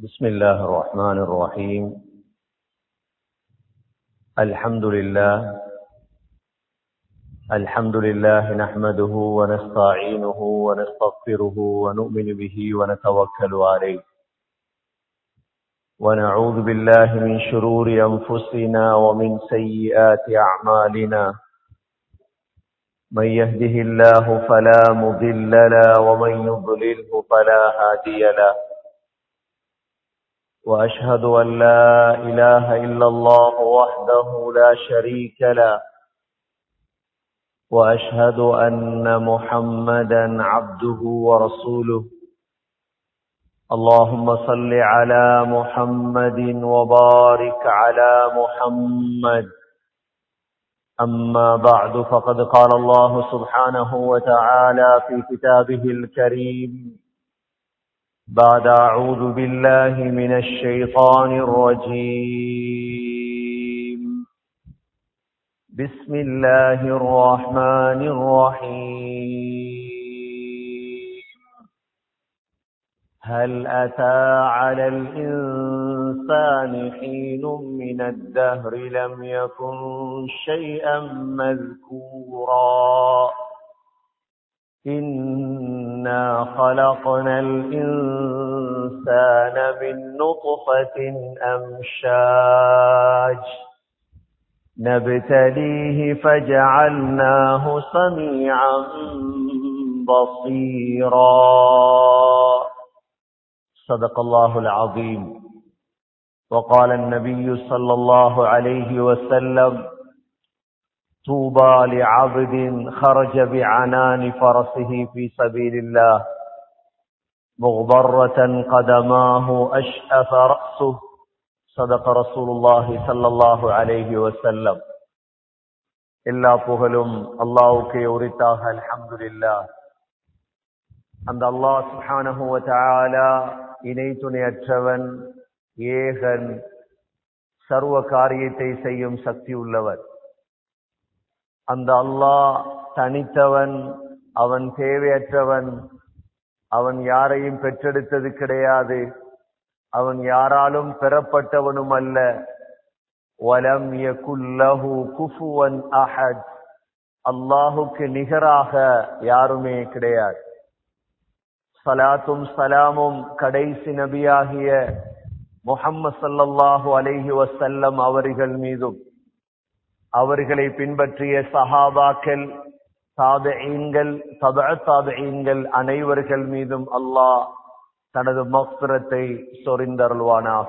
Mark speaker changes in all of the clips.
Speaker 1: بسم الله الرحمن الرحيم الحمد لله الحمد لله نحمده ونستعينه ونستغفره ونؤمن به ونتوكل عليه ونعوذ بالله من شرور أنفسنا ومن سيئات أعمالنا من يهده الله فلا مضل له ومن يضلله فلا هادي له وأشهد أن لا إله إلا الله وحده لا شريك له وأشهد أن محمدا عبده ورسوله اللهم صل على محمد وبارك على محمد أما بعد فقد قال الله سبحانه وتعالى في كتابه الكريم بعد أعوذ بالله من الشيطان الرجيم بسم الله الرحمن الرحيم هل أتى على الإنسان حين من الدهر لم يكن شيئا مذكورا إنا خلقنا الإنسان من نطفة أمشاج نبتليه فجعلناه سميعا بصيرا صدق الله العظيم وقال النبي صلى الله عليه وسلم طوبى لعبد خرج بعنان فرسه في سبيل الله مغبرة قدماه أشأف رأسه صدق رسول الله صلى الله عليه وسلم எல்லா புகழும் அல்லாவுக்கு உரித்தாக அல்ஹம்துலில்லா அந்த அல்லாஹ் சுப்ஹானஹு வ தஆலா இணை துணையற்றவன் ஏகன் சர்வ காரியத்தை செய்யும் சக்தி உள்ளவர் அந்த அல்லாஹ் தனித்தவன் அவன் தேவையற்றவன் அவன் யாரையும் பெற்றெடுத்தது கிடையாது அவன் யாராலும் பெறப்பட்டவனும் அல்ல வலம் யகுல்லஹு குஃபுவன் அஹத் அல்லாஹுக்கு நிகராக யாருமே கிடையாது சலாத்தும் சலாமும் கடைசி நபியாகிய முஹம்மது சல்லல்லாஹு அலைஹி வசல்லம் அவர்கள் மீதும் அவர்களை பின்பற்றிய சஹாபாக்கள் தாபீன்கள் தப தாபீன்கள் அனைவர்கள் மீதும் அல்லாஹ் தனது மக்பிரத்தை சொரிந்தருள்வானாக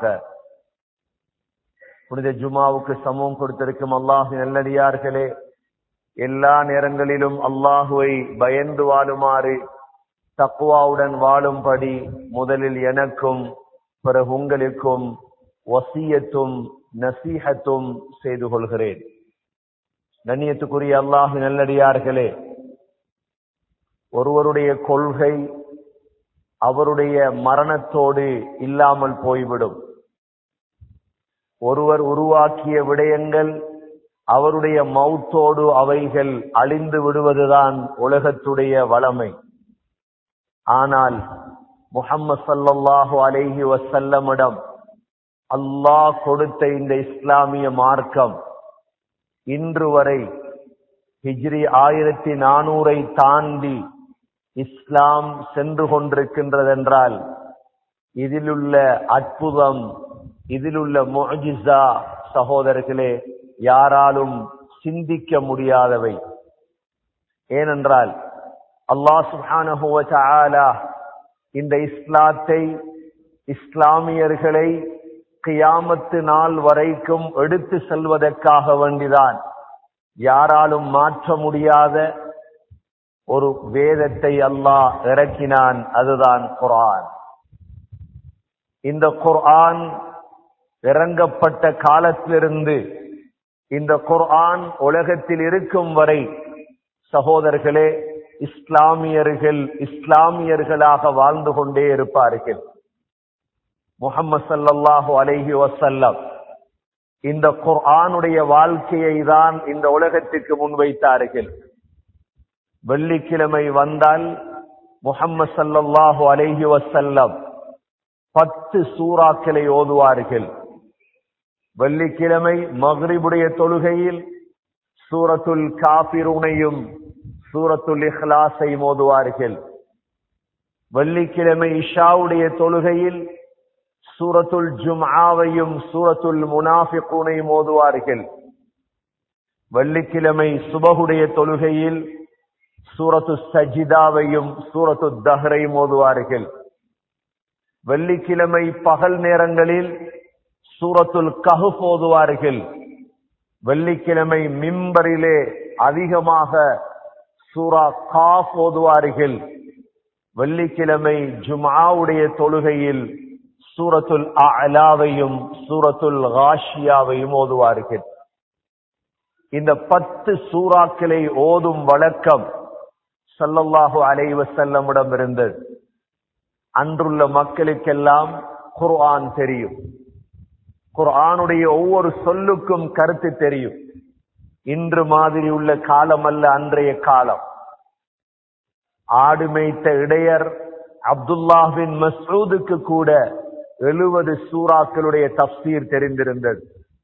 Speaker 1: புனித ஜுமாவுக்கு சமூகம் கொடுத்திருக்கும் அல்லாஹ் நல்லடியார்களே எல்லா நேரங்களிலும் அல்லாஹுவை பயந்து வாழுமாறு தக்குவாவுடன் வாழும்படி முதலில் எனக்கும் பிறகு உங்களுக்கும் வசியத்தும் நசீகத்தும் செய்து கொள்கிறேன் கண்ணியத்துக்குரிய அல்லாஹு நல்லடியார்களே ஒருவருடைய கொள்கை அவருடைய மரணத்தோடு இல்லாமல் போய்விடும் ஒருவர் உருவாக்கிய விடயங்கள் அவருடைய மௌத்தோடு அவைகள் அழிந்து விடுவதுதான் உலகத்துடைய வளமை ஆனால் முகம்மது சல்லல்லாஹு அலைஹி வசல்லமிடம் அல்லாஹ் கொடுத்த இந்த இஸ்லாமிய மார்க்கம் இன்று வரை ஹிஜ்ரி ஆயிரத்தி நானூரை தாண்டி இஸ்லாம் சென்று கொண்டிருக்கின்றதென்றால் இதிலுள்ள அற்புதம் இதிலுள்ள மொஜிசா சகோதரர்களே யாராலும் சிந்திக்க முடியாதவை ஏனென்றால் அல்லாஹ் சுஹானஹுவ இந்த இஸ்லாத்தை இஸ்லாமியர்களை கியாமத்து நாள் வரைக்கும் எடுத்து செல்வதற்காக வேண்டிதான் யாராலும் மாற்ற முடியாத ஒரு வேதத்தை அல்லாஹ் இறக்கினான் அதுதான் குரான் இந்த குர்ஆன் இறங்கப்பட்ட காலத்திலிருந்து இந்த குர்ஆன் உலகத்தில் இருக்கும் வரை சகோதரர்களே இஸ்லாமியர்கள் இஸ்லாமியர்களாக வாழ்ந்து கொண்டே இருப்பார்கள் முகமது சல்லாஹூ அலைஹி வசல்லம் இந்த குர்ஆனுடைய வாழ்க்கையை தான் இந்த உலகத்திற்கு முன்வைத்தார்கள் வெள்ளிக்கிழமை வந்தால் முகம்மது சல்லல்லாஹு அலைஹி வசல்லம் பத்து சூறாக்களை ஓதுவார்கள் வெள்ளிக்கிழமை மக்ரிபுடைய தொழுகையில் சூரத்துல் காபிரூனையும் சூரத்துல் இஹ்லாஸை ஓதுவார்கள் வெள்ளிக்கிழமை இஷாவுடைய தொழுகையில் சூரத்துல் ஜும்ஆவையும் சூரத்துல் முனாஃபிகூனையும் ஓதுவார்கள் வெள்ளிக்கிழமை சுபகுடைய தொழுகையில் சூரத்து சஜிதாவையும் சூரத்து தஹரையும் ஓதுவார்கள் வெள்ளிக்கிழமை பகல் நேரங்களில் சூரத்துல் கஹுப் ஓதுவார்கள் வெள்ளிக்கிழமை மிம்பரிலே அதிகமாக சூரா காஃப் ஓதுவார்கள் வெள்ளிக்கிழமை ஜுமாவுடைய தொழுகையில் சூரத்துல் அலாவையும் சூரத்துல் காஷியாவையும் ஓதுவார்கள் இந்த பத்து சூறாக்களை ஓதும் வழக்கம் சல்லல்லாஹு அலைவசல்லமிடம் இருந்தது அன்றுள்ள மக்களுக்கெல்லாம் குர்ஆன் தெரியும் குர்ஆனுடைய ஒவ்வொரு சொல்லுக்கும் கருத்து தெரியும் இன்று மாதிரி உள்ள காலம் அல்ல அன்றைய காலம் ஆடு மேய்த்த இடையர் அப்துல்லாஹின் மசூதுக்கு கூட எழுபது சூறாக்களுடைய தப்சீர் தெரிந்திருந்தது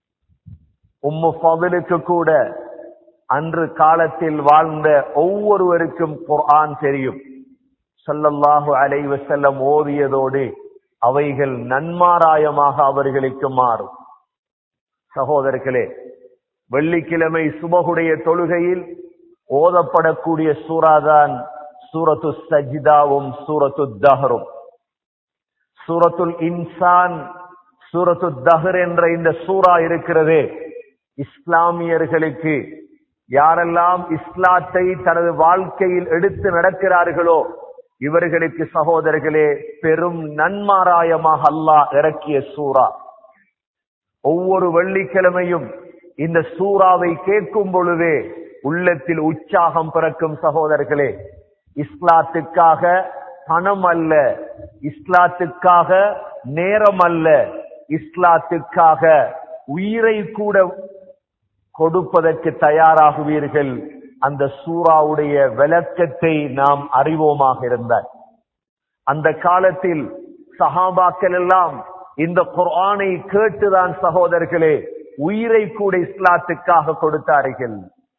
Speaker 1: உம்மு ஃபதலுக்கு கூட அன்று காலத்தில் வாழ்ந்த ஒவ்வொருவருக்கும் குர்ஆன் தெரியும் சல்லல்லாஹு அலைவ செல்லம் ஓதியதோடு அவைகள் நன்மாராயமாக அவர்களுக்கு மாறும் சகோதரர்களே வெள்ளிக்கிழமை சுபகுடைய தொழுகையில் ஓதப்படக்கூடிய சூறாதான் சூரத்து சஜிதாவும் சூரத்து தஹரும் சூரத்துல் இன்சான் சூரத்து தஹர் என்ற இந்த சூறா இருக்கிறதே இஸ்லாமியர்களுக்கு யாரெல்லாம் இஸ்லாத்தை தனது வாழ்க்கையில் எடுத்து நடக்கிறார்களோ இவர்களுக்கு சகோதரர்களே பெரும் நன்மாராயமாக அல்லாஹ் இறக்கிய சூறா ஒவ்வொரு வெள்ளிக்கிழமையும் இந்த சூறாவை கேட்கும் பொழுதே உள்ளத்தில் உற்சாகம் பிறக்கும் சகோதரர்களே இஸ்லாத்துக்காக பணம் அல்ல இஸ்லாத்துக்காக நேரம் அல்ல இஸ்லாத்துக்காக உயிரை கூட கொடுப்பதற்கு தயாராகுவீர்கள் அந்த சூறாவுடைய விளக்கத்தை நாம் அறிவோமாக இருந்தார் அந்த காலத்தில் சஹாபாக்கள் எல்லாம் இந்த குர்ஆனை கேட்டுதான் சகோதரர்களே உயிரை கூட இஸ்லாத்துக்காக கொடுத்தார்கள்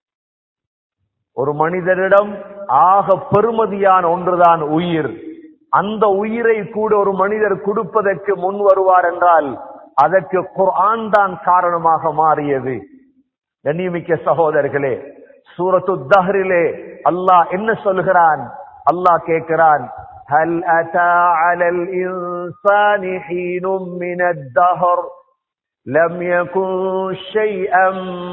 Speaker 1: ஒரு மனிதனிடம் ஆக பெருமதியான ஒன்றுதான் உயிர் அந்த உயிரை கூட ஒரு மனிதர் கொடுப்பதற்கு முன் வருவார் என்றால் அதற்கு குர்ஆன் தான் காரணமாக மாறியது கண்ணியமிக்க சகோதரர்களே சூரத்து தஹரிலே அல்லாஹ் என்ன சொல்கிறான் அல்லாஹ் கேட்கிறான் هل أتى على الإنسان حين من الدهر لم يكن شيئا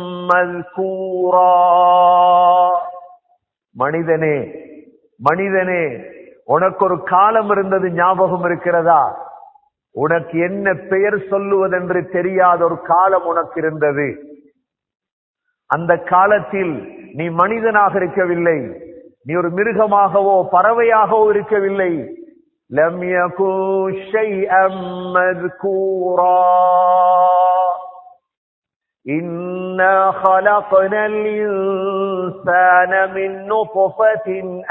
Speaker 1: مذكورا மனிதனே மனிதனே உனக்கு ஒரு காலம் இருந்தது ஞாபகம் இருக்கிறதா உனக்கு என்ன பெயர் சொல்லுவதென்று தெரியாத ஒரு காலம் உனக்கு இருந்தது அந்த காலத்தில் நீ மனிதனாக இருக்கவில்லை நீ ஒரு மிருகமாகவோ பறவையாகவோ இருக்கவில்லை لم يكن شيئا مذكورا إنا خلقنا الإنسان من نطفة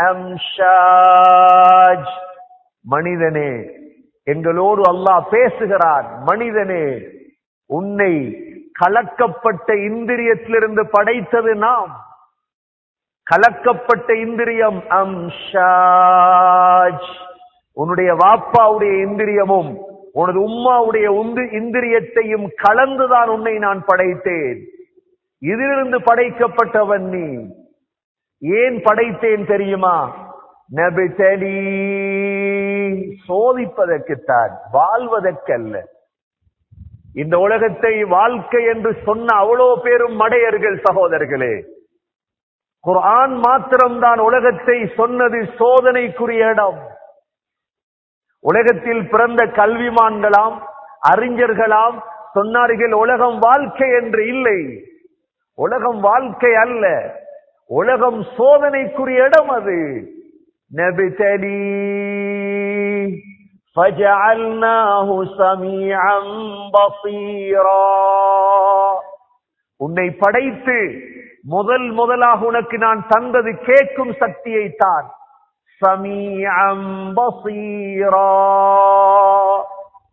Speaker 1: أمشاج மனிதனே எங்களோடு அல்லாஹ் பேசுகிறான் மனிதனே உன்னை கலக்கப்பட்ட இந்திரியத்திலிருந்து படைத்தது நாம் கலக்கப்பட்ட இந்திரியம் அம்ஷாஜ் உன்னுடைய வாப்பாவுடைய இந்திரியமும் உனது உம்மாவுடைய உந்து இந்திரியத்தையும் கலந்துதான் உன்னை நான் படைத்தேன் இதிலிருந்து படைக்கப்பட்டவன் நீ ஏன் படைத்தேன் தெரியுமா நபிதலி சோதிப்பதற்குத்தான் வாழ்வதற்கல்ல இந்த உலகத்தை வாழ்க்கை என்று சொன்ன அவ்வளோ பேரும் மடையர்கள் சகோதரர்களே குர்ஆன் மாத்திரம்தான் உலகத்தை சொன்னது சோதனைக்குரிய இடம் உலகத்தில் பிறந்த கல்விமான்களாம் அறிஞர்களாம் சொன்னார்கள் உலகம் வாழ்க்கை என்று இல்லை உலகம் வாழ்க்கை அல்ல உலகம் சோதனைக்குரிய இடம் அது நபிதலி فجعلناه سميعا بصيرا உன்னை படைத்து முதல் முதலாக உனக்கு நான் தந்தது கேட்கும் சக்தியை தான் சமீஅம் பசீரா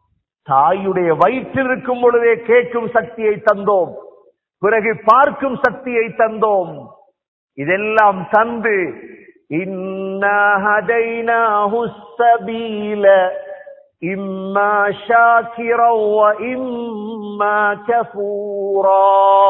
Speaker 1: தாயுடைய வயிற்றில் இருக்கும் பொழுதே கேட்கும் சக்தியை தந்தோம் பிறகு பார்க்கும் சக்தியை தந்தோம் இதெல்லாம் தந்து இன்னா ஹதைனாஹு ஸபீல இம்மா ஷாக்கிரன் வ இம்மா கஃபூரா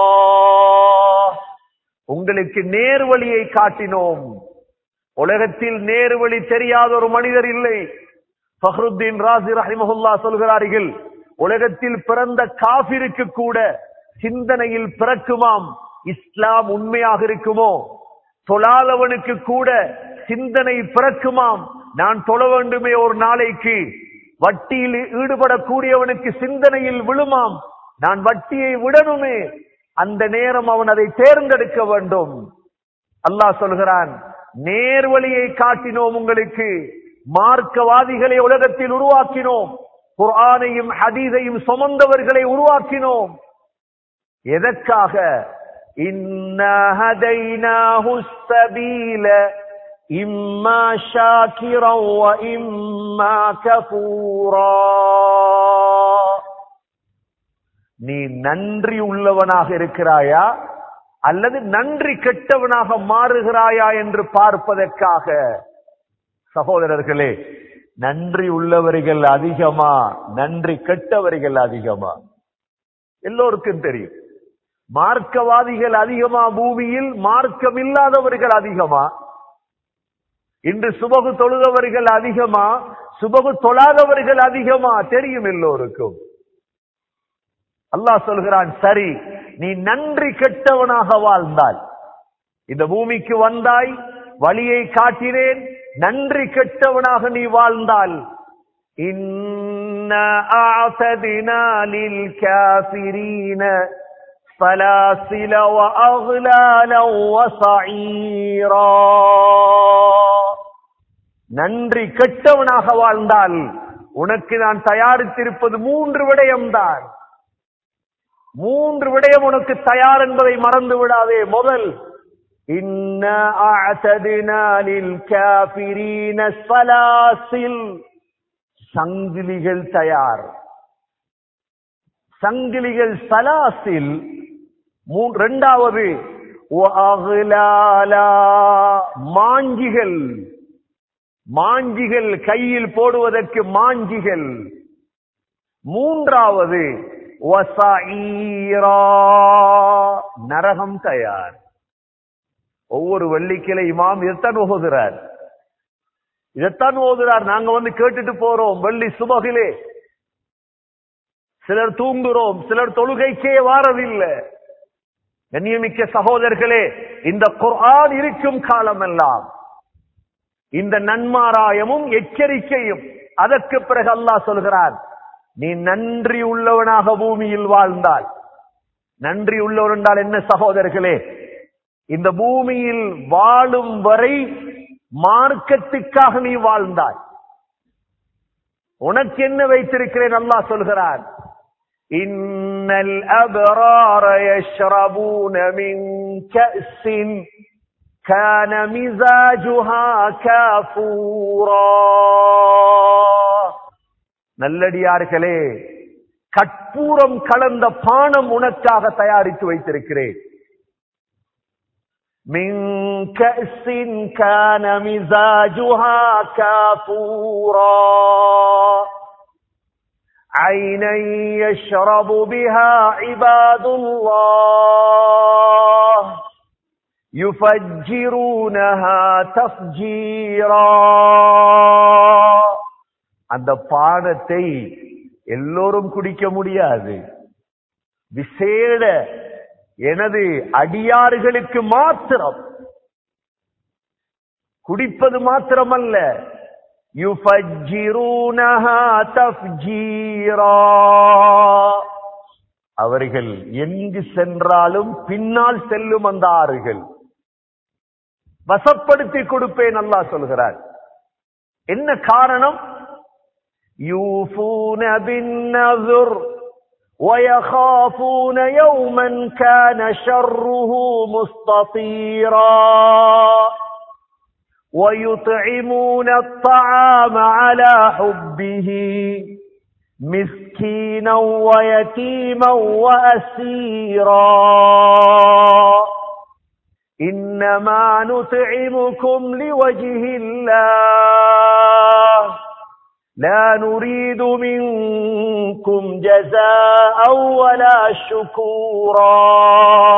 Speaker 1: உங்களுக்கு நேர்வழியை காட்டினோம் உலகத்தில் நேர்வழி தெரியாத ஒரு மனிதர் இல்லை ஃபஹ்ருத்தீன் ராசி ரஹிமஹுல்லா சொல்கிறார்கள் உலகத்தில் பிறந்த காபிருக்கு கூட சிந்தனையில் பிறக்குமாம் இஸ்லாம் உண்மையாக இருக்குமோ தொழாதவனுக்கு கூட சிந்தனை பிறக்குமாம் நான் தொழ வேண்டுமே ஒரு நாளைக்கு வட்டியில் ஈடுபடக்கூடியவனுக்கு சிந்தனையில் விழுமாம் நான் வட்டியை விடணுமே அந்த நேரம் அவன் அதை தேர்ந்தெடுக்க வேண்டும் அல்லாஹ் சொல்கிறான் நேர்வழியை காட்டினோம் உங்களுக்கு மார்க்கவாதிகளை உலகத்தில் உருவாக்கினோம் குர்ஆனையும் ஹதீஸையும் சுமந்தவர்களை உருவாக்கினோம் எதற்காக இன்னா ஹதைனாஹு ஸபீல இம்மா ஷாக்கிரன் வ இம்மா கஃபூரா நீ நன்றி உள்ளவனாக இருக்கிறாயா அல்லது நன்றி கெட்டவனாக மாறுகிறாயா என்று பார்ப்பதற்காக சகோதரர்களே நன்றி உள்ளவர்கள் அதிகமா நன்றி கெட்டவர்கள் அதிகமா எல்லோருக்கும் தெரியும் மார்க்கவாதிகள் அதிகமா பூமியில் மார்க்கம் இல்லாதவர்கள் அதிகமா இன்று சுபகு தொழுதவர்கள் அதிகமா சுபகு தொழாதவர்கள் அதிகமா தெரியும் எல்லோருக்கும் அல்லாஹ் சொல்கிறான் சரி நீ நன்றி கெட்டவனாக வாழ்ந்தாய் இந்த பூமிக்கு வந்தாய் வழியை காட்டினேன் நன்றி கெட்டவனாக நீ வாழ்ந்தால் إنا أعتدنا للكافرين سلاسل وأغلالا وسعيرا நன்றி கெட்டவனாக வாழ்ந்தால் உனக்கு நான் தயாரித்திருப்பது மூன்று விடயம்தான் மூன்று விடயம் உனக்கு தயார் என்பதை மறந்து விடாதே முதல் இன்ன அஅதனா லில் காஃபிரீன ஸலாசில் சங்கிலிகள் தயார் சங்கிலிகள் சலாசில் மூன் இரண்டாவது வஅக்லாலா, மாஞ்சிகள் மாஞ்சிகள் கையில் போடுவதற்கு மாஞ்சிகள் மூன்றாவது வசஈரா, நரகம் தயார் ஒவ்வொரு வெள்ளிக்கிழமை இமாம் இதைத்தான் ஓதுகிறார் இதைத்தான் ஓதுறார் நாங்க வந்து கேட்டுட்டு போறோம் வெள்ளி சுபகிலே சிலர் தூங்குறோம் சிலர் தொழுகைக்கே வாரதில்லை கண்ணியமிக்க சகோதரர்களே இந்த குர்ஆன் இருக்கும் காலமெல்லாம் இந்த நன்மாராயமும் எச்சரிக்கையும் அதற்கு பிறகு அல்லாஹ் சொல்கிறான் நீ நன்றி உள்ளவனாக பூமியில் வாழ்ந்தால் நன்றி உள்ளவர் என்றால் என்ன சகோதரர்களே இந்த பூமியில் வாழும் வரை மார்க்கத்துக்காக நீ வாழ்ந்தாய் உனக்கு என்ன வைத்திருக்கிறேன் அல்லாஹ் சொல்கிறான் இன்னல் அபரார யஷ்ரபூன மின் கஅஸின் كان مزاجها كافورا நல்லடியார்களே கற்பூரம் கலந்த பானம் உனக்காக தயாரித்து வைத்திருக்கிறேன் من كأس كان مزاجها كافورا عينا يشرب بها عباد الله يفجرونها تفجيرا அந்த பானத்தை எல்லோரும் குடிக்க முடியாது விசேட எனது அடியார்களுக்கு மாத்திரம் குடிப்பது மாத்திரமல்ல யுஃபஜ்ஜிரூனஹா தஃப்ஜீரா அவர்கள் எங்கு சென்றாலும் பின்னால் செல்லும் அந்த ஆறுகள் வசப்படுத்தி கொடுப்பேன் அல்லாஹ் சொல்கிறார் என்ன காரணம் யூஃபூன பின் ويخافون يوما كان شره مستطيرا ويطعمون الطعام على حبه مسكينا ويتيما وأسيرا إنما نطعمكم لوجه الله لا نريد منكم جزاء ولا شكورا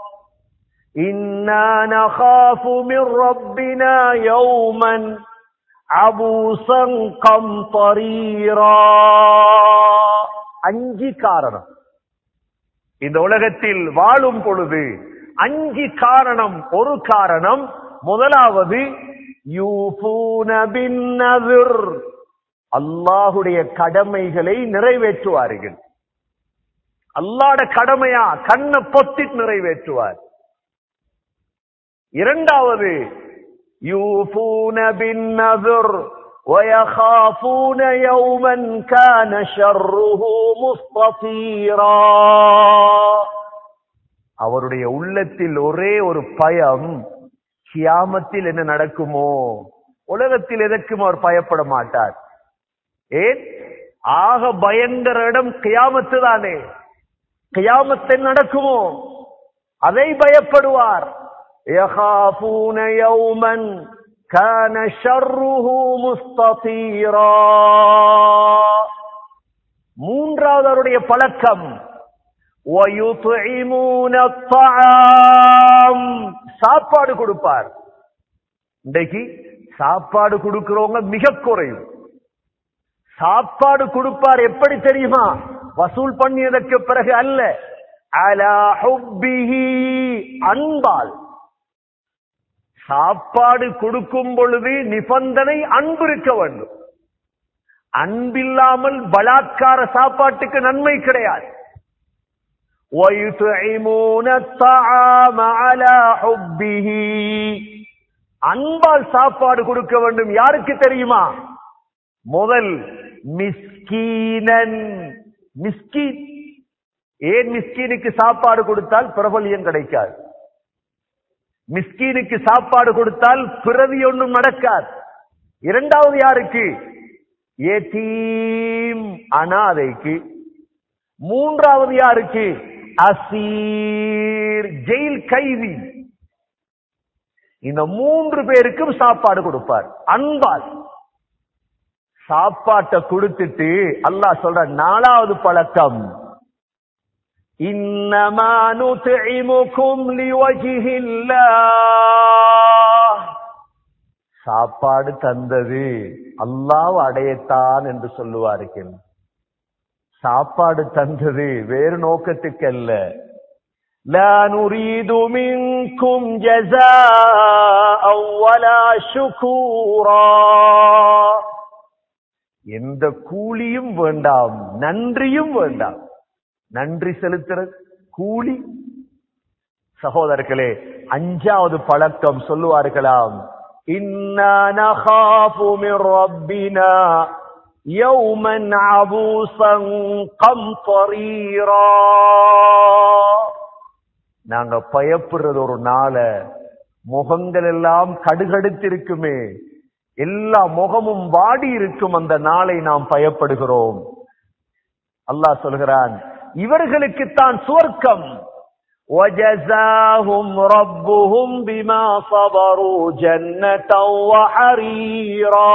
Speaker 1: إنا نخاف من ربنا يوما عبوسا قمطريرا அஞ்சு காரணம் இந்த உலகத்தில் வாழும் பொழுது அஞ்சு காரணம் ஒரு காரணம் முதலாவது யூபூன பின் நذر அல்லாஹுடைய கடமைகளை நிறைவேற்றுவார்கள் அல்லாட கடமையா கண்ணை பொத்தி நிறைவேற்றுவார் இரண்டாவது யூபூன பின் நذر ويخافون يوما كان شره مستطيرا அவருடைய உள்ளத்தில் ஒரே ஒரு பயம் கியாமத்தில் என்ன நடக்குமோ உலகத்தில் எதற்கும் அவர் பயப்பட மாட்டார் ஏன் ஆக பயங்கர இடம் கியாமத்து தானே கியாமத்தில் நடக்குமோ அதை பயப்படுவார் يخافون يوما كان شره مستطيرا மூன்றாவது அவருடைய பழக்கம் وَيُطْعِمُونَ الطَّعَامَ சாப்பாடு கொடுப்பார் இன்றைக்கு சாப்பாடு கொடுக்கிறவங்க மிக குறையும் சாப்பாடு கொடுப்பார் எப்படி தெரியுமா வசூல் பண்ணியதற்கு பிறகு அல்ல அலா ஹுப்பிஹி அன்பால் சாப்பாடு கொடுக்கும் பொழுது நிபந்தனை அன்பு இருக்க வேண்டும் அன்பில்லாமல் பலாத்கார சாப்பாட்டுக்கு நன்மை கிடையாது وَيُطْعِمُونَ الطَّعَامَ عَلَى حُبِّهِ அன்பால் சாப்பாடு கொடுக்க வேண்டும் யாருக்கு தெரியுமா முதல் மிஸ்கீனன் மிஸ்கீன் ஏன் மிஸ்கீனுக்கு சாப்பாடு கொடுத்தால் பிரபலியம் கிடைக்காது மிஸ்கீனுக்கு சாப்பாடு கொடுத்தால் பிறவி ஒன்றும் நடக்காது இரண்டாவது யாருக்கு ஏதீம் அனாதைக்கு மூன்றாவது யாருக்கு அசீர் ஜெயில் கைதி இந்த மூன்று பேருக்கும் சாப்பாடு கொடுப்பார் அன்பால் சாப்பாட்டை கொடுத்துட்டு அல்லாஹ் சொல்ற நாலாவது பழக்கம் இன்னமா நுத்இமுகும் லிவஜிஹில்லாஹ் சாப்பாடு தந்தது அல்லாஹ் அடையத்தான் என்று சொல்லுவார்கள் சாப்பாடு தந்தது வேறு நோக்கத்துக்கு அல்ல لا نريد منكم جزاء ولا شكورا எந்த கூலியும் வேண்டாம் நன்றியும் வேண்டாம் நன்றி செலுத்துறது கூலி சகோதரர்களே அஞ்சாவது பழக்கம் சொல்லுவார்களாம் இன்னா நகாஃபு மிர் ரப்பினா யௌமன் அபூசன் கம்தரீரா நாங்க பயப்படுறது ஒரு நாள முகங்கள் எல்லாம் கடுகடுத்திருக்குமே எல்லா முகமும் வாடி இருக்கும் அந்த நாளை நாம் பயப்படுகிறோம் அல்லாஹ் சொல்கிறான் இவர்களுக்குத்தான் சுவர்க்கம் وجزاهم ربهم بما صبروا جنة وحريرا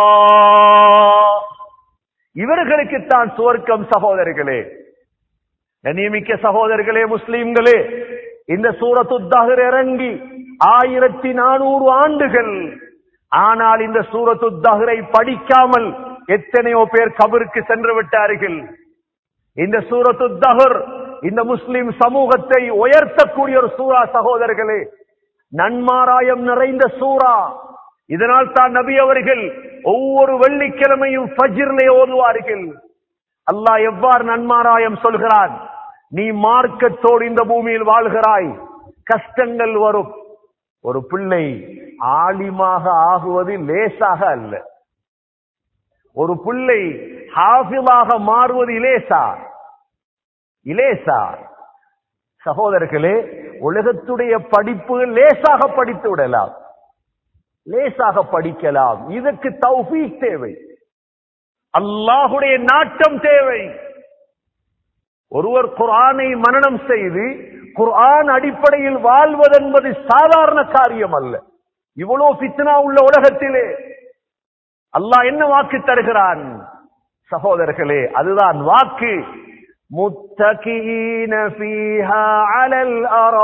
Speaker 1: இவர்களுக்குத்தான் சுவர்க்கம் சகோதரர்களே கண்ணியமிக்க சகோதரர்களே முஸ்லிம்களே இந்த சூரத்து தஹர் இறங்கி ஆயிரத்தி நானூறு ஆண்டுகள் ஆனால் இந்த சூரத்து தஹரை படிக்காமல் எத்தனையோ பேர் கபருக்கு சென்று விட்டார்கள் இந்த சூரத்து தஹர் இந்த முஸ்லிம் சமூகத்தை உயர்த்தக்கூடிய ஒரு சூரா சகோதரர்களே நன்மாராயம் நிறைந்த சூரா இதனால் தான் நபி அவர்கள் ஒவ்வொரு வெள்ளிக்கிழமையும் ஃபஜ்ரிலே ஓதுவார்கள் அல்லாஹ் எவ்வாறு நன்மாராயம் சொல்கிறான் நீ மார்க்கத்தோடு இந்த பூமியில் வாழ்கிறாய் கஷ்டங்கள் வரும் ஒரு பிள்ளை ஆலிமாக ஆகுவது லேசாக அல்ல ஒரு பிள்ளை ஹாஃபிலாக மாறுவது இலேசா இலேசா சகோதரர்களே உலகத்துடைய படிப்பு லேசாக படித்து விடலாம் லேசாக படிக்கலாம் இதற்கு தௌஃபீக் தேவை அல்லாஹுடைய நாட்டம் தேவை ஒருவர் குர்ஆனை மனனம் செய்து குர்ஆன் அடிப்படையில் வாழ்வதென்பது சாதாரண காரியம் அல்ல இவ்வளவு ஃபித்னா உள்ள உலகத்திலே அல்லாஹ் என்ன வாக்கு தருகிறான் சகோதரர்களே அதுதான் வாக்கு முத்தகீன ஃபீஹா அலல்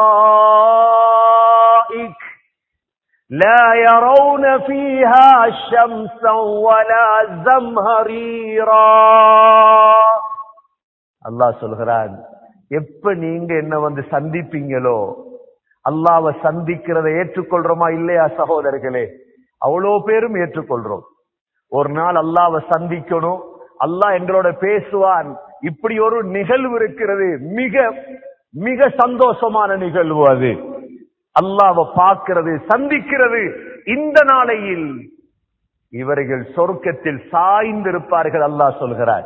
Speaker 1: அராயிக் لا يرون فيها شمسا ولا زمهريرا அல்லாஹ் சொல்கிறான் எப்ப நீங்க என்ன வந்து சந்திப்பீங்களோ அல்லாவை சந்திக்கிறதை ஏற்றுக்கொள்றோமா இல்லையா சகோதரர்களே அவ்வளோ பேரும் ஏற்றுக்கொள்றோம் ஒரு நாள் அல்லாவை சந்திக்கணும் அல்லாஹ் எங்களோட பேசுவான் இப்படி ஒரு நிகழ்வு இருக்கிறது மிக மிக சந்தோஷமான நிகழ்வு அது அல்லாவை பார்க்கிறது சந்திக்கிறது இந்த நாளையில் இவர்கள் சொர்க்கத்தில் சாய்ந்திருப்பார்கள் அல்லாஹ் சொல்கிறார்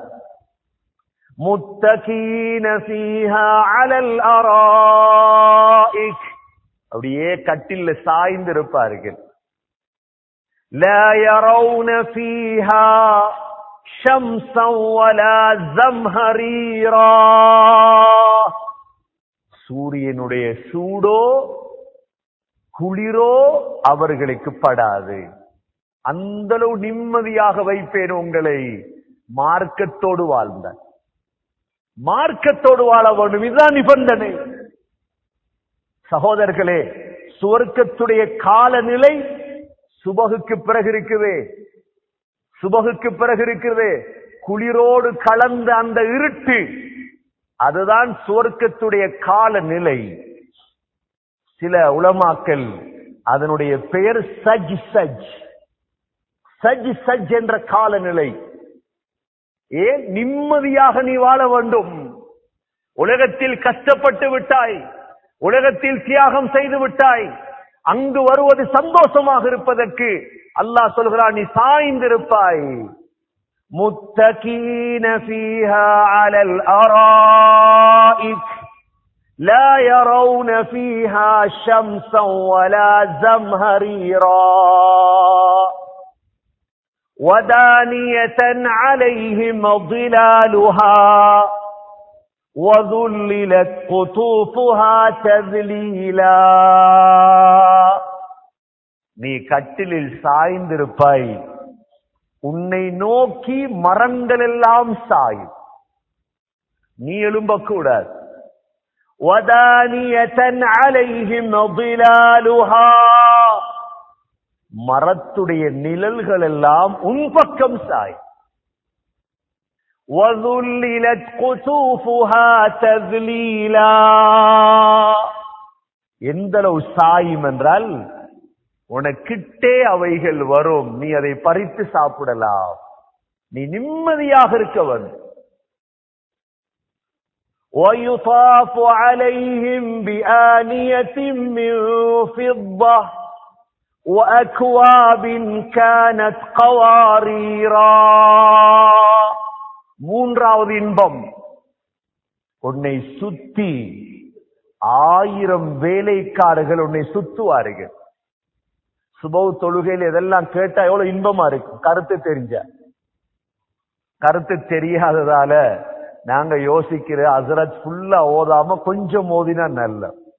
Speaker 1: முத்தகீன ஃபீஹா அலல் அராயிக் அப்படியே கட்டில்ல சாய்ந்திருப்பார்கள் لا يرون فيها شمسا ولا زمهريرا சூரியனுடைய சூடோ குளிரோ அவர்களுக்கு படாது அந்த அளவு நிம்மதியாக வைப்பேன் உங்களை மார்க்கத்தோடு வாழ்ந்த மார்க்கத்தோடு வாழ வேண்டும் இதுதான் நிபந்தனை சகோதரர்களே சுவர்க்கத்துடைய காலநிலை சுபகுக்கு பிறகு இருக்குதே சுபகுக்கு பிறகு இருக்குதே குளிரோடு கலந்த அந்த இருட்டு அதுதான் சுவர்க்கத்துடைய காலநிலை சில உலமாக்கள் அதனுடைய பெயர் சஜ் சஜ் சஜ் சஜ் என்ற காலநிலை ஏன் நிம்மதியாக நீ வாழ வேண்டும் உலகத்தில் கஷ்டப்பட்டு விட்டாய் உலகத்தில் தியாகம் செய்து விட்டாய் அங்கு வருவது சந்தோஷமாக இருப்பதற்கு அல்லாஹ் சொல்கிறான் நீ சாய்ந்திருப்பாய் முத்தகீன ஃபீஹா அலல் அராயிக் لا يرون فيها شمسا ولا زمهريرا ودانية عليهم ظلالها وذللت قطوفها تذليلا நீ கட்டிலில் சாய்ந்திருப்பாய் உன்னை நோக்கி மரங்கள் எல்லாம் சாயும் நீ எழும்பக்கூடாது وَدَانِيَةً عَلَيْهِمْ ظِلَالُهَا மரத்துடைய நிழல்கள் எல்லாம் உன் பக்கம் சாய் وَذُلِّلَتْ قُطُوفُهَا تَذْلِيلًا எந்த அளவு சாயும் என்றால் உனக்கிட்டே அவைகள் வரும் நீ அதை பறித்து சாப்பிடலாம் நீ நிம்மதியாக இருக்க வேண்டும் ويطاف عليهم بآنية من فضة وأكواب كانت قواريرا மூன்றாவது இன்பம் உன்னை சுத்தி ஆயிரம் வேலைக்காரர்கள் உன்னை சுத்துவார்கள் சுபவு தொழுகையில் இதெல்லாம் கேட்டா எவ்வளவு இன்பமா இருக்கும் கருத்து தெரிஞ்ச கருத்து தெரியாததால நாங்க யோசிக்கிற அசரத் ஃபுல்லா ஓதாம கொஞ்சம் ஓதினா நல்ல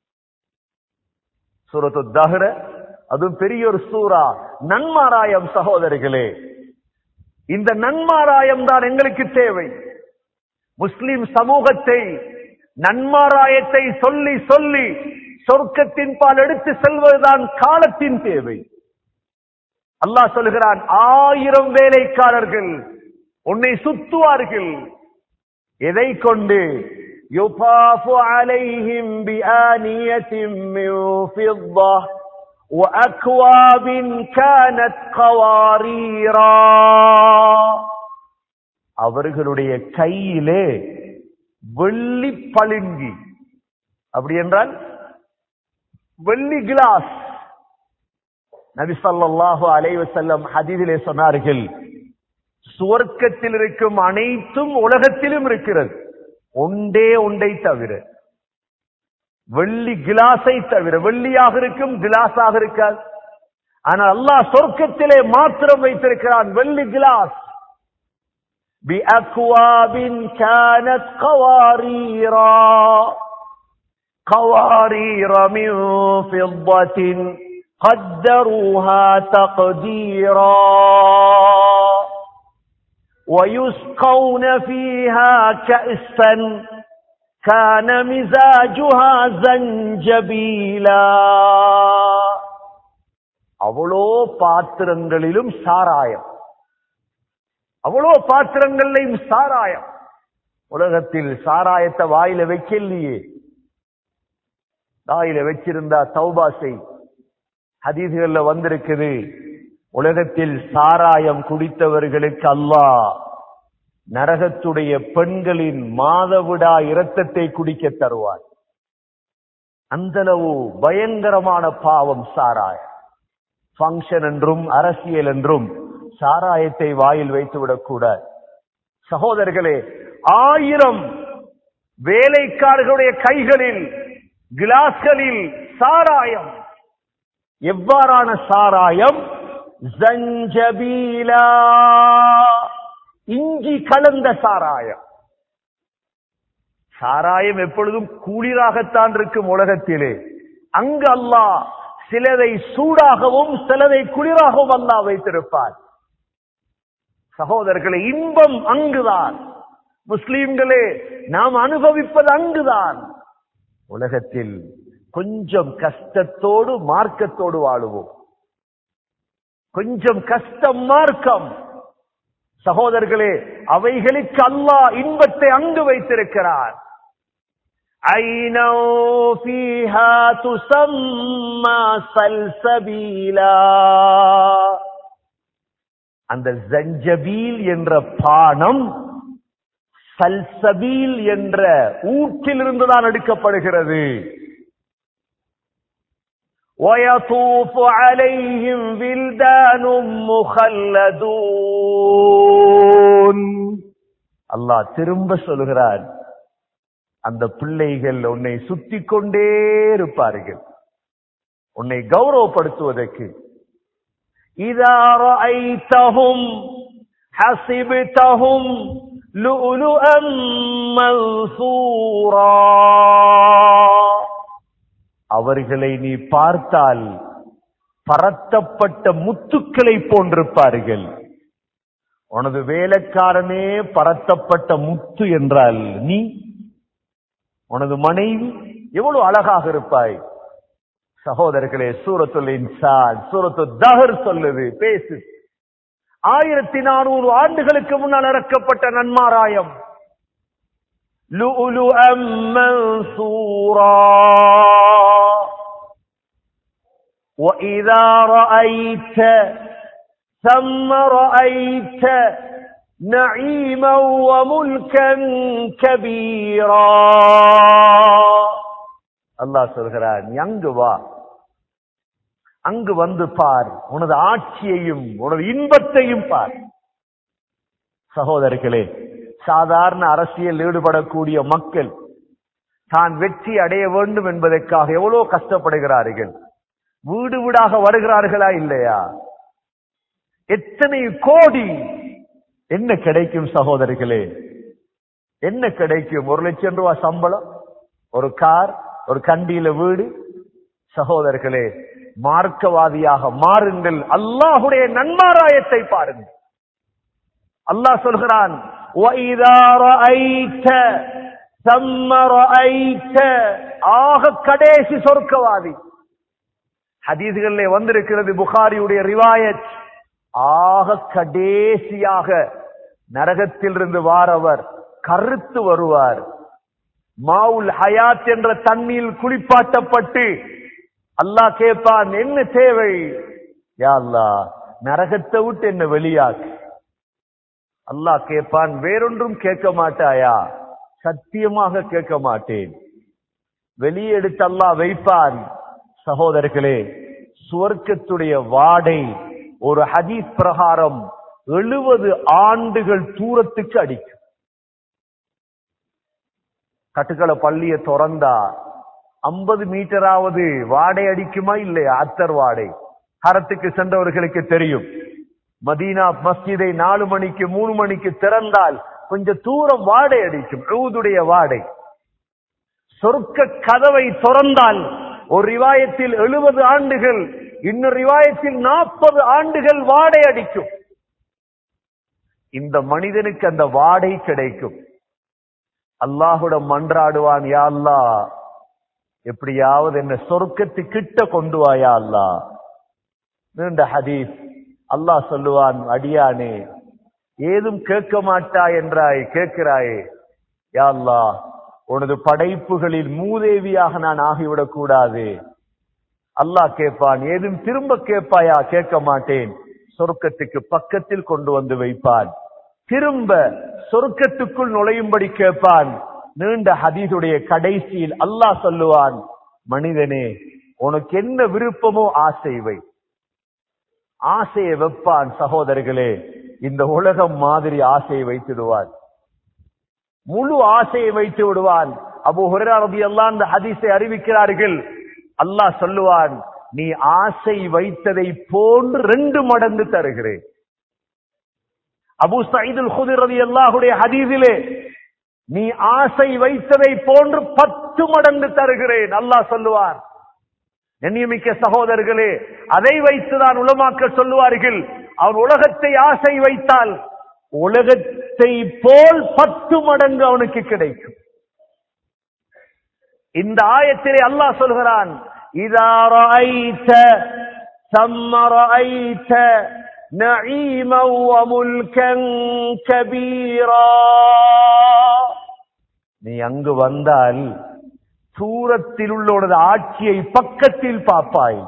Speaker 1: சூரத்து தஹ்ர அதுவும் பெரிய ஒரு சூரா நன்மாராயம் சகோதரிகளே இந்த நன்மாராயம் தான் எங்களுக்கு தேவை முஸ்லிம் சமூகத்தை நன்மாராயத்தை சொல்லி சொல்லி சொர்க்கத்தின் பால் எடுத்து செல்வதுதான் காலத்தின் தேவை அல்லாஹ் சொல்கிறான் ஆயிரம் வேலைக்காரர்கள் உன்னை சுத்துவார்கள் எதை கொண்டு يطاف عليهم بآنية من فضة وأكواب كانت قواريرا அவர்களுடைய கையிலே வெள்ளி பளிங்கு அப்படி என்றால் வெள்ளி கிளாஸ் நபி ஸல்லல்லாஹு அலைஹி வஸல்லம் ஹதீஸிலே சொன்னார்கள் சுவர்க்கத்தில் இருக்கும் அனைத்தும் உலகத்திலும் இருக்கிறது ஒன்றே ஒன்றை தவிர வெள்ளி கிளாஸை தவிர வெள்ளியாக இருக்கும் கிளாஸாக இருக்காது ஆனால் அல்லாஹ் சொர்க்கத்திலே மாத்திரம் வைத்திருக்கிறான் வெள்ளி கிளாஸ் بأكواب كانت قواريرا قوارير من فضة قدروها تقديرا ويسقون فيها كأسا كان مزاجها زنجبيلا அவ்வளோ பாத்திரங்களிலும் சாராயம் அவ்வளோ பாத்திரங்கள்லையும் சாராயம் உலகத்தில் சாராயத்தை வாயில வைக்கலையே வாயில வச்சிருந்தா தௌபா செய் ஹதீதுகள்ல வந்திருக்குது உலகத்தில் சாராயம் குடித்தவர்களுக்கு அல்லாஹ் நரகத்துடைய பெண்களின் மாதவிடா இரத்தத்தை குடிக்க தருவார் அந்தளவு பயங்கரமான பாவம் சாராயம் பங்கன் என்றும் அரசியல் என்றும் சாராயத்தை வாயில் வைத்து விடக்கூடாது சகோதரர்களே ஆயிரம் வேலைக்காரர்களுடைய கைகளில் கிளாஸ்களில் சாராயம் எவ்வாறான சாராயம் ஜஞ்சபீலா இஞ்சி கலந்த சாராயம் சாராயம் எப்பொழுதும் குளிராகத்தான் இருக்கும் உலகத்திலே அங்கு அல்லாஹ் சிலதை சூடாகவும் சிலதை குளிராகவும் அல்லாஹ் வைத்திருப்பார் சகோதரர்களே இன்பம் அங்குதான் முஸ்லீம்களே நாம் அனுபவிப்பது அங்குதான் உலகத்தில் கொஞ்சம் கஷ்டத்தோடு மார்க்கத்தோடு வாழுவோம் கொஞ்சம் கஷ்டம் மார்க்கம் சகோதரர்களே அவைகளுக்கு அல்லாஹ் இன்பத்தை அங்கு வைத்திருக்கிறார் عينا فيها تسمى سلسبيلا அந்த ஜஞ்சபீல் என்ற பானம் சல்சபீல் என்ற ஊற்றிலிருந்து தான் எடுக்கப்படுகிறது ويطوف عليهم ولدان مخلدون அல்லாஹ் திரும்ப சொல்கிறார் அந்த பிள்ளைகள் உன்னை சுத்தி கொண்டே இருப்பார்கள் உன்னை கௌரவப்படுத்துவதற்கு إذا رأيتهم حسبتهم لؤلؤا منثورا அவர்களை நீ பார்த்தால் பரத்தப்பட்ட முத்துக்களை போன்றிருப்பார்கள் உனது வேலைக்காரனே பரத்தப்பட்ட முத்து என்றால் நீ உனது மனைவி எவ்வளவு அழகாக இருப்பாய் சகோதரர்களே சூரத்துல் இன்சான் சூரத்து தஹர் சொல்லுது பேசு ஆயிரத்தி நானூறு ஆண்டுகளுக்கு முன்னால் இறக்கப்பட்ட நன்மாராயம் لؤلؤا منثورا وإذا رأيت ثم رأيت نعيما وملكا كبيرا அல்லாஹ் சொல்கிறார் நீ அங்கு வா அங்கு வந்து பார் உனது ஆட்சியையும் உனது இன்பத்தையும் பார் சகோதரர்களே சாதாரண அரசியல் ஈடுபடக்கூடிய மக்கள் தான் வெற்றி அடைய வேண்டும் என்பதற்காக எவ்வளவு கஷ்டப்படுகிறார்கள் வீடு வீடாக வருகிறார்களா இல்லையா எத்தனை கோடி என்ன கிடைக்கும் சகோதரிகளே என்ன கிடைக்கும் ஒரு லட்சம் ரூபாய் சம்பளம் ஒரு கார் ஒரு கண்டியில வீடு சகோதரர்களே மார்க்கவாதியாக மாறுங்கள் அல்லாஹுடைய நன்மாராயத்தை பாருங்கள் அல்லாஹ் சொல்கிறான் وَإِذَا رَأَيْتَ ثَمَّ رَأَيْتَ ஆக கடைசி சொர்க்கவாதி ஹதீஸ்களிலே வந்திருக்கிறது புகாரியுடைய ரிவாயத் ஆக கடைசியாக நரகத்திலிருந்து வாரவர் கருத்து வருவார் மாவுல் ஹயாத் என்ற தண்ணீர் குளிப்பாட்டப்பட்டு அல்லாஹ் கேட்பான் என்ன தேவை யா அல்லாஹ் நரகத்தை விட்டு என்ன வெளியாக்கு அல்லாஹ் கேட்பான் வேறொன்றும் கேட்க மாட்டாயா சத்தியமாக கேட்க மாட்டேன் வெளியே எடுத்து அல்லாஹ் வைப்பான் சகோதரர்களே சுவர்க்கத்துடைய வாடை ஒரு ஹதீஸ் பிரகாரம் எழுபது ஆண்டுகள் தூரத்துக்கு அடிக்கும் கட்டுக்கள பள்ளிய திறந்தா ஐம்பது மீட்டராவது வாடை அடிக்குமா இல்லையா அத்தர் வாடை ஹரத்துக்கு சென்றவர்களுக்கு தெரியும் மதீனா மஸ்ஜிதை நாலு மணிக்கு மூணு மணிக்கு திறந்தால் கொஞ்சம் தூரம் வாடை அடிக்கும் ஊதுடைய வாடை சொர்க்க கதவை திறந்தால் ஒரு ரிவாயத்தில் எழுபது ஆண்டுகள் இன்னொரு ரிவாயத்தில் நாற்பது ஆண்டுகள் வாடை அடிக்கும் இந்த மனிதனுக்கு அந்த வாடை கிடைக்கும் அல்லாஹுடம் மன்றாடுவான் யா அல்லா எப்படியாவது என்ன சொர்க்கத்து கிட்ட கொண்டு வாயா அல்லா நீண்ட ஹதீஸ் அல்லாஹ் சொல்லுவான் அடியானே ஏதும் கேட்க மாட்டாய் என்றாய் கேட்கிறாயே யா அல்லாஹ் உனது படைப்புகளில் மூதேவியாக நான் ஆகிவிடக் கூடாது அல்லாஹ் கேட்பான் ஏதும் திரும்ப கேட்பாயா கேட்க மாட்டேன் சொர்க்கத்துக்கு பக்கத்தில் கொண்டு வந்து வைப்பான் திரும்ப சொர்க்கத்துக்குள் நுழையும்படி கேட்பான் நீண்ட ஹதீதுடைய கடைசியில் அல்லாஹ் சொல்லுவான் மனிதனே உனக்கு என்ன விருப்பமோ ஆசை வை ஆசையை வைப்பான் சகோதரர்களே இந்த உலகம் மாதிரி ஆசையை வைத்திடுவான் முழு ஆசையை வைத்து விடுவான் அபு ஹுரரதி எல்லாம் இந்த ஹதீஸை அறிவிக்கிறார்கள் அல்லாஹ் சொல்லுவான் நீ ஆசை வைத்ததை போன்று ரெண்டு மடங்கு தருகிறேன் அபு சைதுல் குதிரதி அல்லாஹுடைய ஹதீஸிலே நீ ஆசை வைத்ததை போன்று பத்து மடங்கு தருகிறேன் அல்லாஹ் சொல்லுவார் எண்ணியமிக்க சகோதரர்களே அதை வைத்துதான் உலமாக்க சொல்லுவார்கள் அவன் உலகத்தை ஆசை வைத்தால் உலகத்தை போல் பத்து மடங்கு அவனுக்கு கிடைக்கும் இந்த ஆயத்திலே அல்லாஹ் சொல்கிறான் இதா ரஅய்த ثم رأيت نعيما وملكا كبيرا நீ அங்கு வந்தால் தூரத்தில் உள்ள உனது ஆட்சியை பக்கத்தில் பார்ப்பாய்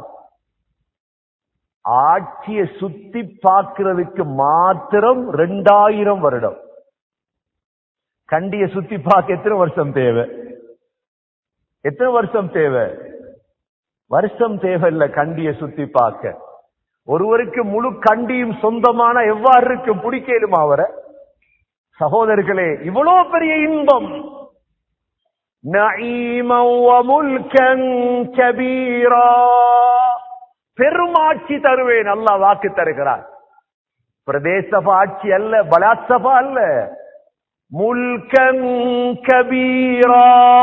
Speaker 1: ஆட்சியை சுத்தி பார்க்கிறதுக்கு மாத்திரம் ரெண்டாயிரம் வருடம் கண்டிய சுத்தி பார்க்க எத்தனை வருஷம் தேவை எத்தனை வருஷம் தேவை வருஷம் தேவையில்ல கண்டிய சுத்தி பார்க்க ஒருவருக்கு முழு கண்டியும் சொந்தமான எவ்வாறு இருக்கு பிடிக்கலுமா அவரை சகோதரர்களே இவ்வளவு பெரிய இன்பம் نعيما وملكا كبيرا பெருமாட்சி தருவேன் அல்லாஹ் வாக்கு தருகிறார் பிரதேச ஆட்சி அல்ல பலாத்சபா அல்ல முல்கன் கபீரா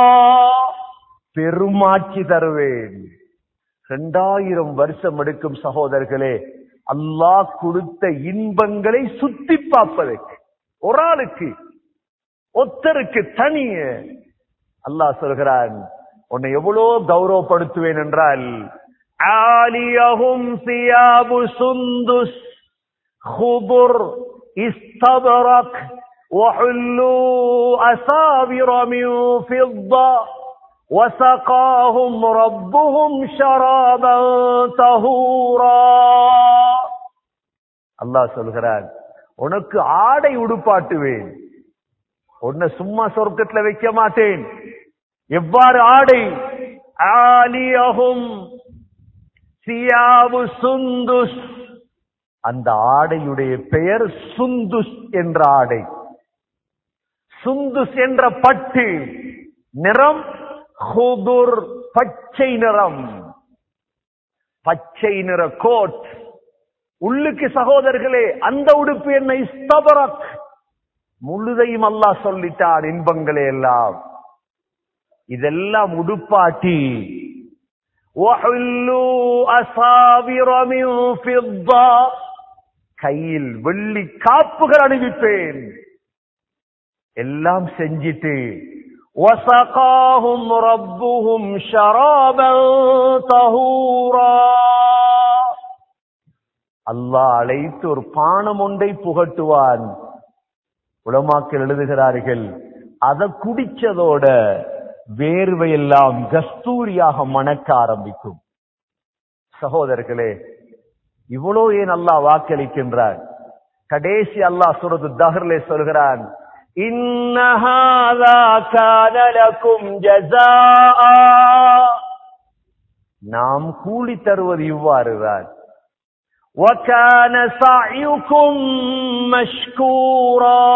Speaker 1: பெருமாட்சி தருவேன் இரண்டாயிரம் வருஷம் எடுக்கும் சகோதரர்களே அல்லாஹ் கொடுத்த இன்பங்களை சுத்தி பார்ப்பதற்கு ஒரு ஆளுக்கு ஒத்தருக்கு தனிய அல்லாஹ் சொல்கிறான் உன்னை எவ்வளோ கௌரவப்படுத்துவேன் என்றால் ஆலியஹும் சியாபு சுந்துஸ் خضر استبرق وحلوا أساور من فضة وسقاهم ربهم شرابا طهورا அல்லாஹ் சொல்கிறான் உனக்கு ஆடை உடுப்பாட்டுவேன் உன்னை சும்மா சொர்க்கத்துல வைக்க மாட்டேன் எவ்வாறு ஆடை ஆலியகும் சியாவு சுந்துஸ் அந்த ஆடையுடைய பெயர் சுந்துஸ் என்ற ஆடை சுந்துஸ் என்ற பட்டு நிறம் ஹுதுர் பச்சை நிறம் பச்சை நிற கோட் உள்ளுக்கு சகோதரர்களே அந்த உடுப்பு என்ன இஸ்தபரக் முழுதையும் அல்லாஹ் சொல்லிட்டான் இன்பங்களே எல்லாம் இதெல்லாம் உடுப்பாட்டி وَحُلُّوا أَسَاوِرَ مِن فِضَّةٍ கையில் வெள்ளி காப்புகள் அணிவிப்பேன் எல்லாம் செஞ்சிட்டு وَسَقَاهُمْ رَبُّهُمْ شَرَابًا طَهُورًا அல்லாஹ் அழைத்து ஒரு பானம் ஒன்றை புகட்டுவான் உலமாக்கள் எழுதுகிறார்கள் அதை குடிச்சதோட வேர்வையெல்லாம் கஸ்தூரியாக மணக்க ஆரம்பிக்கும் சகோதரர்களே இவ்வளோ ஏன் அல்லாஹ் வாக்களிக்கின்றான் கடைசி அல்லாஹ் சுரது தஹர்லே சொல்கிறான் إن هذا كان لكم جزاء நாம் கூலி தருவது இவ்வாறுதான் وكان سعيكم مشكورا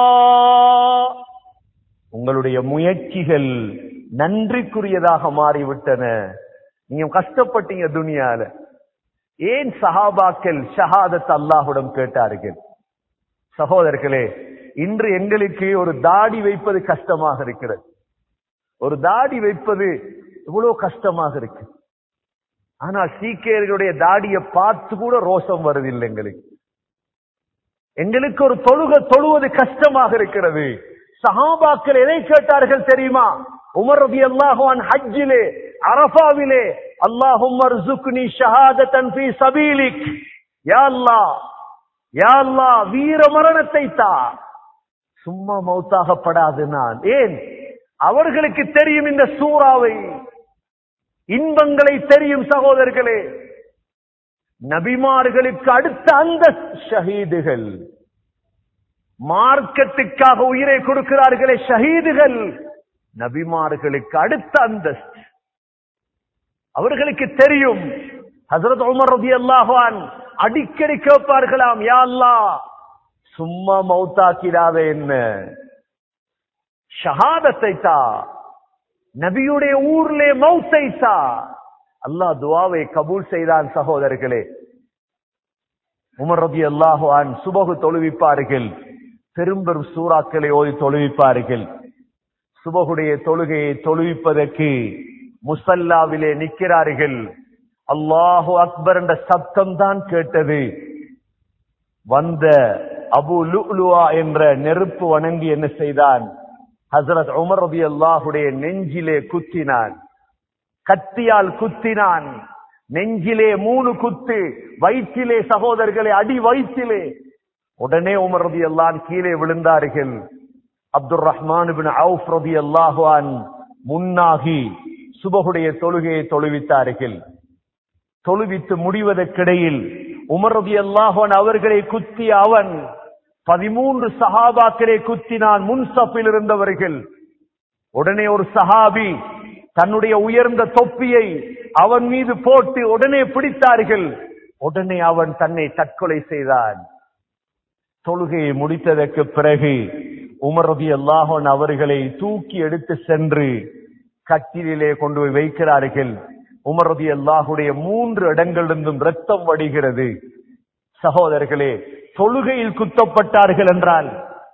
Speaker 1: உங்களுடைய முயற்சிகள் நன்றிக்குரியதாக மாறிவிட்டன நீங்க கஷ்டப்பட்டீங்க துனியால ஏன் சஹாபாக்கள் ஷஹாதத் அல்லாஹுடம் கேட்டார்கள் சகோதரர்களே இன்று எங்களுக்கு ஒரு தாடி வைப்பது கஷ்டமாக இருக்கிறது ஒரு தாடி வைப்பது எவ்வளவு கஷ்டமாக இருக்கு ஆனால் சீக்கியர்களுடைய தாடியை பார்த்து கூட ரோஷம் வருதில்லை எங்களுக்கு எங்களுக்கு ஒரு தொழுக தொழுவது கஷ்டமாக இருக்கிறது சஹாபாக்கள் எதை கேட்டார்கள் தெரியுமா உமர் ரபி அல்லாஹுவான் ஹஜ்ஜிலே அரபாவிலே அல்லாஹும் அர்சுக்னி ஷஹாதத்தன் ஃபீ சபீலிக் யா அல்லாஹ் யா அல்லாஹ் வீர மரணத்தை தா சும்மா மௌத்தாகப்படாது நான் ஏன் அவர்களுக்கு தெரியும் இந்த சூறாவை இன்பங்களை தெரியும் சகோதரர்களே நபிமார்களுக்கு அடுத்த அந்த ஷஹீதுகள் மார்க்கத்துக்காக உயிரை கொடுக்கிறார்களே ஷஹீதுகள் நபிமார்களுக்கு அடுத்த அந்தஸ்து அவர்களுக்கு தெரியும் ஹசரத் உமர் ரதி அல்லாஹான் அடிக்கடி கேட்பார்களாம் யா அல்லாஹ் சும்மா மௌத்தாக்கிடாத என்ன ஷஹாதத்தை தா நபியுடைய ஊர்லே மௌத்தை தா அல்லாஹ் துவாவை கபூல் செய்தான் சகோதரர்களே உமர் ரபி அல்லாஹான் சுபகு தொழுவிப்பார்கள் பெரும்பெரும் சூறாக்களை ஓதி தொழுவிப்பார்கள் சுபகுடைய தொழுகையை தொழுவிப்பதற்கு முசல்லாவிலே நிற்கிறார்கள் அல்லாஹு அக்பர் என்ற சப்தம் தான் கேட்டது வந்த அபு லுலுவா என்ற நெருப்பு வணங்கி என்ன செய்தான் ஹசரத் உமர் ரபி அல்லாஹுடைய நெஞ்சிலே குத்தினான் கத்தியால் குத்தினான் நெஞ்சிலே மூணு குத்து வயிற்றிலே சகோதரர்களே அடி வயிற்றிலே உடனே உமர் ரபி அல்லான் கீழே விழுந்தார்கள் அப்துல் ரஹ்மான் பின் அவுஃப் ரபி அல்லாஹுவான் முன்னாகி சுபகுடைய தொழுகையை தொழுவித்தார்கள் தொழுவித்து முடிவதற்கிடையில் உமர் ரபி அல்லாஹான் அவர்களை குத்திய அவன் பதிமூன்று சஹாபாக்களை குத்தினான் முன்சப்பில் இருந்தவர்கள் உடனே ஒரு சஹாபி தன்னுடைய உயர்ந்த தொப்பியை அவன் மீது போட்டு உடனே பிடித்தார்கள் உடனே அவன் தன்னை தற்கொலை செய்தான் தொழுகையை முடித்ததற்கு பிறகு உமர் ரபி அல்லாஹன் அவர்களை தூக்கி எடுத்து சென்று கட்டிலே கொண்டு போய் வைக்கிறார்கள் உமர் ரபி அல்லாஹுடைய மூன்று இடங்களிலிருந்தும் ரத்தம் வடிகிறது சகோதரர்களே தொழுகையில் குத்தப்பட்டார்கள் என்றால்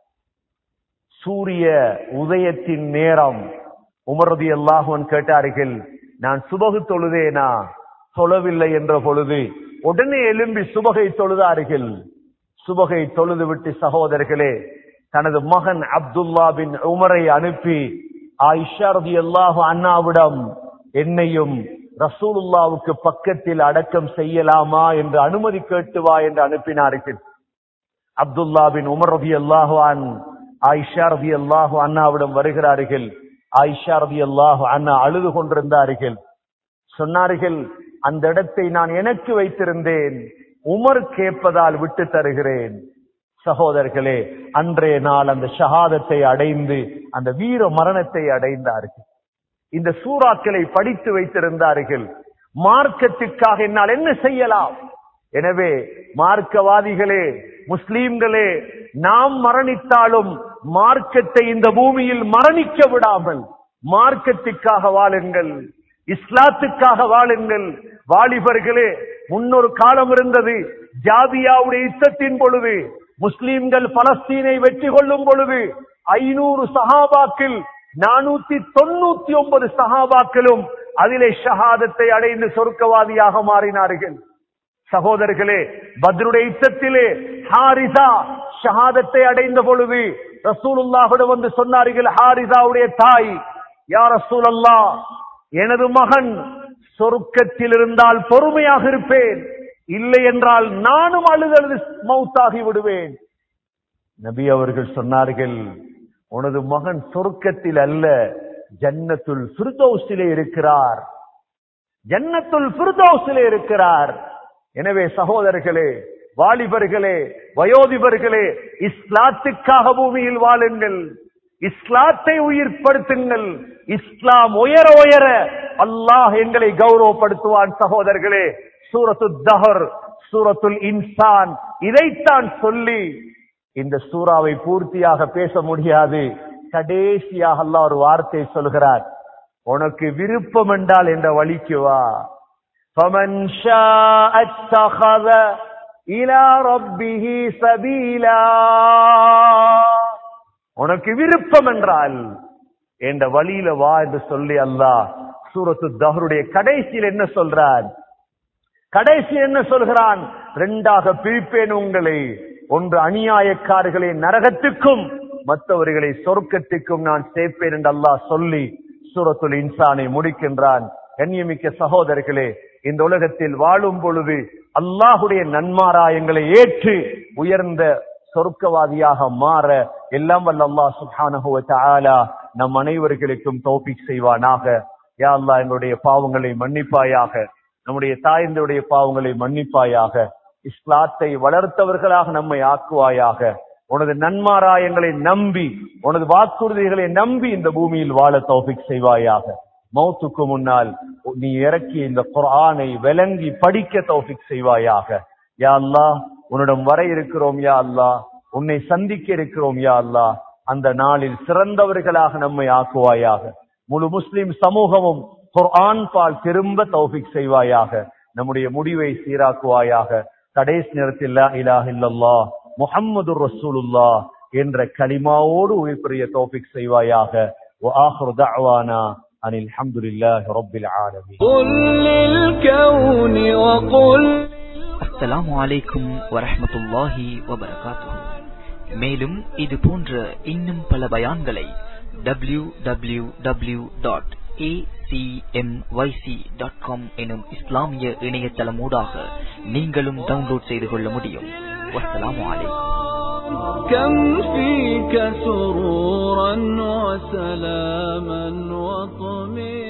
Speaker 1: சூரிய உதயத்தின் நேரம் உமரதி அல்லாஹுவன் கேட்டார்கள் நான் சுபகு தொழுதேனா தொழவில்லை என்ற பொழுது உடனே எழும்பி சுபகை தொழுதார்கள் சுபகை தொழுது விட்டு சகோதரர்களே தனது மகன் அப்துல்லா பின் உமரை அனுப்பி ஆயிஷா ரதி அல்லாஹு அண்ணாவிடம் என்னையும் ரசூலுல்லாவுக்கு பக்கத்தில் அடக்கம் செய்யலாமா என்று அனுமதி கேட்டு வா என்று அனுப்பினார்கள் அப்துல்லா பின் உமர் ரபி அல்லாஹான் ஆயிஷா ரபி அல்லாஹு அண்ணாவிடம் வருகிறார்கள் ஆயிஷா ரபி அல்லாஹு அண்ணா அழுது கொண்டிருந்தார்கள் சொன்னார்கள் அந்த இடத்தை நான் எனக்கு வைத்திருந்தேன் உமர் கேட்பதால் விட்டு தருகிறேன் சகோதரர்களே அன்றைய நாள் அந்த ஷஹாதத்தை அடைந்து அந்த வீர மரணத்தை அடைந்தார்கள் இந்த சூறாக்களை படித்து வைத்திருந்தார்கள் மார்க்கத்துக்காக என்னால் என்ன செய்யலாம் எனவே மார்க்கவாதிகளே முஸ்லீம்களே நாம் மரணித்தாலும் மார்க்கத்தை இந்த பூமியில் மரணிக்க விடாமல் மார்க்கத்துக்காக வாழுங்கள் இஸ்லாத்துக்காக வாழுங்கள் வாலிபர்களே முன்னொரு காலம் இருந்தது ஜாதியாவுடைய யுத்தத்தின் பொழுது முஸ்லீம்கள் பலஸ்தீனை வெற்றி கொள்ளும் பொழுது ஐநூறு சஹாபாக்கள் நானூத்தி தொண்ணூத்தி ஒன்பது சஹாபாக்களும் அதிலே ஷஹாதத்தை அடைந்து சொர்க்கவாதியாக மாறினார்கள் சகோதரர்களே பத்ருடைய யுத்தத்திலே ஹாரிசா ஷஹாதத்தை அடைந்த பொழுது ரசூலுல்லாஹுடன் வந்து சொன்னார்கள் ஹாரிசாவுடைய தாய் யார் ரசூலல்லா எனது மகன் சொர்க்கத்தில் இருந்தால் பொறுமையாக இருப்பேன் இல்லை என்றால் நானும் அழுதழுது மௌத்தாகி விடுவேன் நபி அவர்கள் சொன்னார்கள் உனது மகன் சொர்க்கத்தில் அல்ல ஜன்னத்துல் ஃபிர்தௌஸிலே இருக்கிறார் ஜன்னத்துல் ஃபிர்தௌஸிலே இருக்கிறார் எனவே சகோதரர்களே வாலிபர்களே வயோதிபர்களே இஸ்லாத்துக்காக பூமியில் வாழுங்கள் இஸ்லாத்தை உயிர்ப்படுத்துங்கள் இஸ்லாம் உயர உயர அல்லாஹ் எங்களை கௌரவப்படுத்துவான் சகோதரர்களே சூரத்து தஹர் சூரத்துல் இன்சான் இதைத்தான் சொல்லி இந்த சூறாவை பூர்த்தியாக பேச முடியாது கடைசியாக அல்லாஹ் ஒரு வார்த்தை சொல்கிறார் உனக்கு விருப்பம் என்றால் என்ற வழிக்கு வா فمن شاء اتخذ إلى ربه سبيلا உனக்கு விருப்பம் என்றால் என்ற வழியில வா என்று சொல்லி அல்லாஹ் சூரத்து தஹருடைய கடைசியில் என்ன சொல்றான் கடைசி என்ன சொல்கிறான் ரெண்டாக பிரிப்பேன் உங்களை ஒன்று அநியாயக்காரர்களை நரகத்துக்கும் மற்றவர்களை சொர்க்கத்துக்கும் நான் சேர்ப்பேன் என்று அல்லாஹ் சொல்லி சூரத்துல் இன்சானை முடிக்கின்றான் கண்ணியமிக்க சகோதரர்களே இந்த உலகத்தில் வாழும் பொழுது அல்லாஹுடைய நன்மாராயங்களை ஏற்று உயர்ந்த சொர்க்கவாதியாக மாற எல்லாம் வல்ல அல்லாஹ் சுப்ஹானஹு வ தஆலா நம் அனைவர்களுக்கும் தௌஃபீக் செய்வானாக யா அல்லாஹ் எங்களுடைய பாவங்களை மன்னிப்பாயாக நம்முடைய தாய்ந்தருடைய பாவங்களை மன்னிப்பாயாக இஸ்லாத்தை வளர்த்தவர்களாக நம்மை ஆக்குவாயாக உனது நன்மாராயங்களை நம்பி உனது வாக்குறுதிகளை நம்பி இந்த பூமியில் வாழ தௌஃபிக் செய்வாயாக மௌத்துக்கு முன்னால் நீ இறக்கிய இந்த குர்ஆனை விளங்கி படிக்க தௌஃபிக் செய்வாயாக யா அல்லாஹ் உன்னிடம் வர இருக்கிறோம் யா அல்லாஹ் உன்னை சந்திக்க இருக்கிறோம் யா அல்லாஹ் அந்த நாளில் சிறந்தவர்களாக நம்மை ஆக்குவாயாக முழு முஸ்லிம் சமூகமும் குர்ஆன் பால் திரும்ப தௌஃபிக் செய்வாயாக நம்முடைய முடிவை சீராக்குவாயாக கடைசி நேரத்தில் லா இலாஹ இல்லல்லாஹ் முஹம்மது ரசூலுல்லாஹ் என்ற கலிமாவோடு உயிர் பெரிய தௌஃபிக் செய்வாயாக وآخر دعوانا أن الحمد لله رب العالمين
Speaker 2: قل للكون وقل
Speaker 3: அஸ்ஸலாமு அலைக்கும் வரஹ்மத்துல்லாஹி வபரகாத்துஹு மேலும் இது போன்ற இன்னும் பல பயான்களை W W W dot dot com எனும் இஸ்லாமிய இணையதளமூடாக நீங்களும் டவுன்லோட் செய்து கொள்ள முடியும் வஸ்ஸலாமு அலைக்கும்
Speaker 2: كم فيك سرورا وسلاما وطمئنا